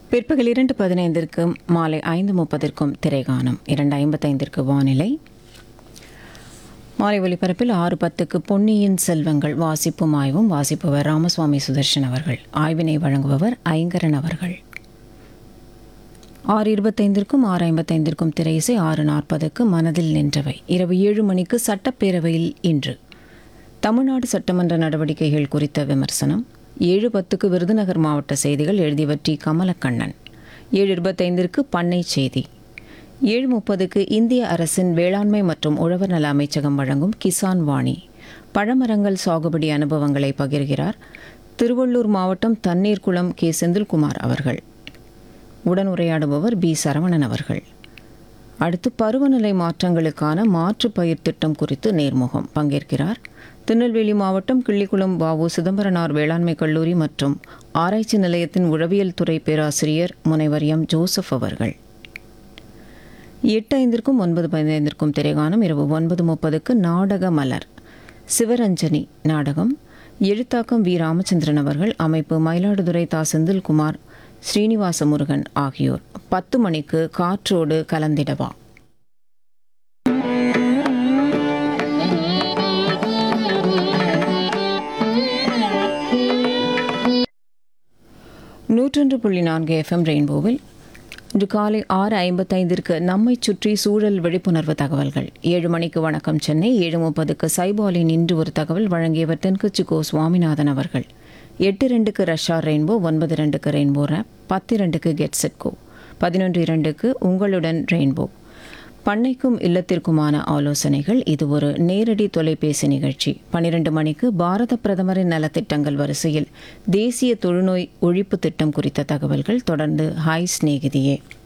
பிற்பகல் இரண்டு பதினைந்திற்கும் மாலை ஐந்து முப்பதிற்கும் திரைகாணும் இரண்டு ஐம்பத்தைந்திற்கு வானிலை மாலை ஒலிபரப்பில் ஆறு பத்துக்கு பொன்னியின் செல்வங்கள் வாசிப்பும் ஆய்வும் வாசிப்பவர் ராமசுவாமி சுதர்ஷன் அவர்கள் ஆய்வினை வழங்குபவர் ஐங்கரன் அவர்கள் ஆறு இருபத்தைந்திற்கும் ஆறு ஐம்பத்தைந்திற்கும் திரையிசை ஆறு நாற்பதுக்கு மனதில் நின்றவை இரவு ஏழு மணிக்கு சட்டப்பேரவையில் இன்று தமிழ்நாடு சட்டமன்ற நடவடிக்கைகள் குறித்த விமர்சனம் ஏழு பத்துக்கு விருதுநகர் மாவட்ட செய்திகள் எழுதியவர் டி கமலக்கண்ணன் ஏழு இருபத்தைந்திற்கு பண்ணை செய்தி ஏழு முப்பதுக்கு இந்திய அரசின் வேளாண்மை மற்றும் உழவர் நல அமைச்சகம் வழங்கும் கிசான் வாணி பழமரங்கள் சாகுபடி அனுபவங்களை பகிர்கிறார் திருவள்ளூர் மாவட்டம் தண்ணீர்குளம் கே செந்தில்குமார் அவர்கள் உடன் உரையாடுபவர் பி சரவணன் அவர்கள் அடுத்து பருவநிலை மாற்றங்களுக்கான மாற்று பயிர் திட்டம் குறித்து நேர்முகம் பங்கேற்கிறார் திருநெல்வேலி மாவட்டம் கிள்ளிக்குளம் வாவு சிதம்பரனார் வேளாண்மை கல்லூரி மற்றும் ஆராய்ச்சி நிலையத்தின் உழவியல் துறை பேராசிரியர் முனைவர் எம் ஜோசப் அவர்கள் எட்டு ஐந்திற்கும் ஒன்பது பதினைந்திற்கும் திரைகானம் இரவு ஒன்பது முப்பதுக்கு நாடக மலர் சிவரஞ்சனி நாடகம் எழுத்தாக்கம் வி ராமச்சந்திரன் அவர்கள் அமைப்பு மயிலாடுதுறை தா செந்தில்குமார் ஸ்ரீனிவாச முருகன் ஆகியோர் பத்து மணிக்கு காற்றோடு கலந்திடவா நூற்றொன்று புள்ளி நான்கு எஃப்எம் ரெயின்போவில் இன்று காலை ஆறு ஐம்பத்தைந்திற்கு நம்மை சுற்றி சூழல் விழிப்புணர்வு தகவல்கள் ஏழு மணிக்கு வணக்கம் சென்னை ஏழு முப்பதுக்கு சைபாலின் இன்று ஒரு தகவல் வழங்கியவர் தென்கட்சி கோ சுவாமிநாதன் அவர்கள் எட்டு ரெண்டுக்கு ரஷ்யா ரெயின்போ ஒன்பது ரெண்டுக்கு ரெயின்போ ரேப் பத்து ரெண்டுக்கு கெட் செட் கோ பதினொன்று இரண்டுக்கு உங்களுடன் ரெயின்போ பண்ணைக்கும் இல்லத்திற்குமான ஆலோசனைகள் இது ஒரு நேரடி தொலைபேசி நிகழ்ச்சி பன்னிரண்டு மணிக்கு பாரத பிரதமரின் நலத்திட்டங்கள் வரிசையில் தேசிய தொழுநோய் ஒழிப்பு திட்டம் குறித்த தகவல்கள் தொடர்ந்து ஹாய் சிநேகிதியே